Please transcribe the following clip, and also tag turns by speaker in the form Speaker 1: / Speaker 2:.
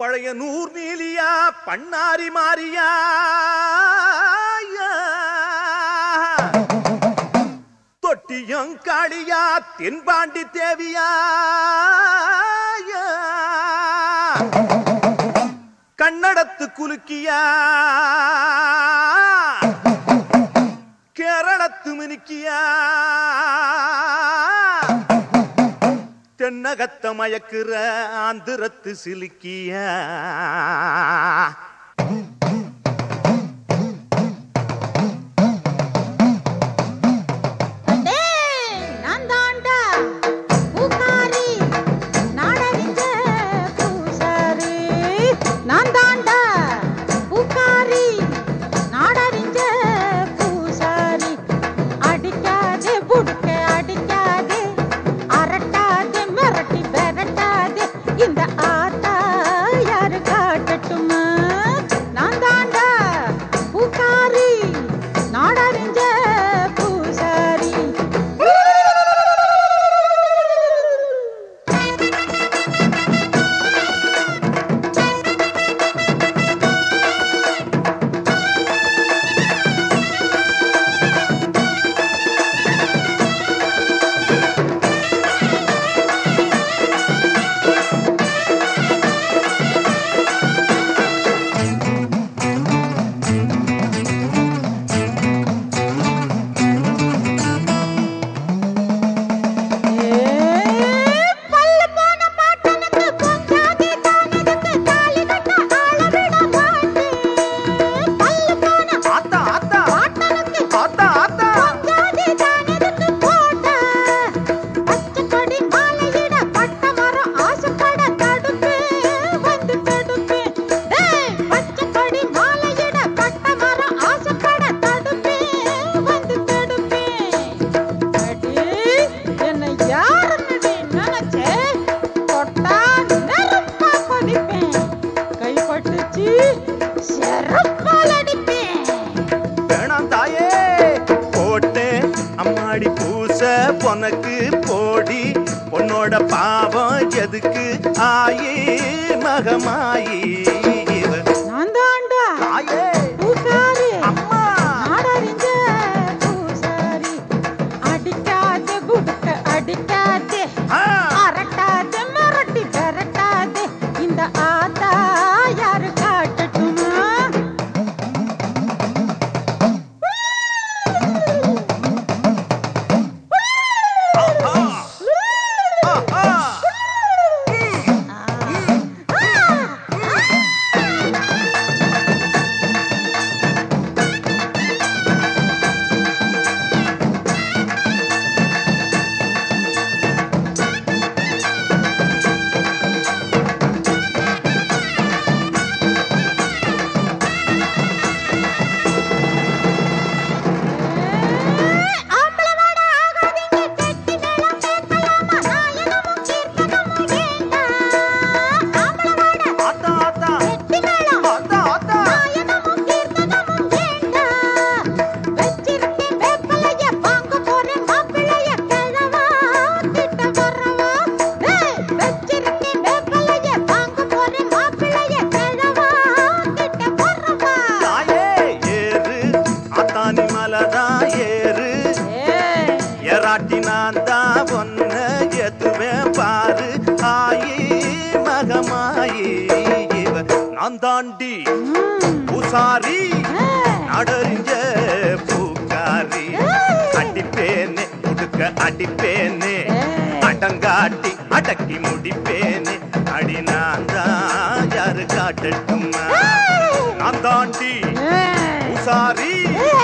Speaker 1: பழைய நூர் நீலியா பண்ணாரி மாறியா தொட்டியம் காளியா தென்பாண்டி தேவியா கண்ணடத்து குலுக்கியா கேரளத்து மினுக்கியா தென்னகத்த மயக்குற ஆந்திரத்து சிலுக்கியா
Speaker 2: டேய், நான் தாண்டா பூக்காரி, நாடறிஞ்ச பூசாரி. நான் தாண்டா பூக்காரி, நாடறிஞ்ச பூசாரி. அடிக்காதே, புடுக்க அடிக்காதே, அரட்டாதே, மிரட்டி விரட்டாதே. இந்த ஆத்தா யாரு காட்டட்டுமா? நான் தாண்டா பூக்காரி, நாடறிஞ்ச பூசாரி பல்ல போன பாட்டனுக்கு பொங்காதே தானதுக்கு தாலி கட்ட ஆள விட மாட்டேன் பல்ல போன
Speaker 1: ஆத்தா ஆத்தா
Speaker 2: பாட்டனுக்கு
Speaker 1: ஆத்தா ஆத்தா
Speaker 2: பொங்காதே தானதுக்கு போட்ட பச்சை கொடி மாலையிட பட்ட மரம் ஆசைப்பட தடுப்பே வந்து தடுப்பே டேய் பச்சை கொடி மாலையிட பட்ட மரம் ஆசைப்பட தடுப்பே வந்து தடுப்பே அடி என்னை யாருன்னு நினைச்சே தொட்டா நெருப்பா கொதிப்பேன் கைப்பட்டுச்சு செருப்பால் அடிப்பேன்
Speaker 1: வேணாம் தாயே போட்டேன் அம்மாடி பூச பொனக்கு போடி உன்னோட பாவம் எதுக்கு ஆயி மகமாயி இவ
Speaker 2: நான் தாண்டா
Speaker 1: தாயே
Speaker 2: பூசாரி
Speaker 1: அம்மா
Speaker 2: நாடறிஞ்ச பூசாரி அடிக்காதே குடுக்க அடிக்காதே
Speaker 1: ஆ,
Speaker 2: அரட்டாதே மிரட்டி விரட்டாதே இந்த ஆத்தா யாரு காட்டட்டுமா
Speaker 1: ஆஹா, ஆஹா.
Speaker 2: ஆம்பளவாட ஆகாதீங்க கெட்டி மேளம் கேட்கலாமா நான் என்னமோ கீர்த்தனமும் வேண்டாம் ஆம்பளவாட
Speaker 1: ஆத்தா ஆத்தா
Speaker 2: கெட்டி மேளம்
Speaker 1: ஆத்தா ஆத்தா
Speaker 2: நான் என்னமோ கீர்த்தனமும் வேண்டாம் வச்சிருக்கேன் வேப்பலைய வாங்க போறேன் மாப்பிள்ளைய கிழவா கிட்ட வரவா ஏய் வச்சிருக்கேன் வேப்பலைய வாங்க போறேன் மாப்பிள்ளைய கிழவா கிட்ட வரவா
Speaker 1: தாயே ஏறு அத்தானி மலதா ஏறு
Speaker 2: ஏய்
Speaker 1: எராட்டி நான் தான் ஒன்ன எதுவேன் பாரு ஆயி மகமாயி இவ நான் தாண்டி பூசாரி நடறிஞ்ச பூக்காரி அடிப்பேனே உடுக்க அடிப்பேனே அடங்காட்டி அடக்கி முடிப்பேனே அடி நான் தான் யாரு காட்டட்டுமா நான் தாண்டி பூசாரி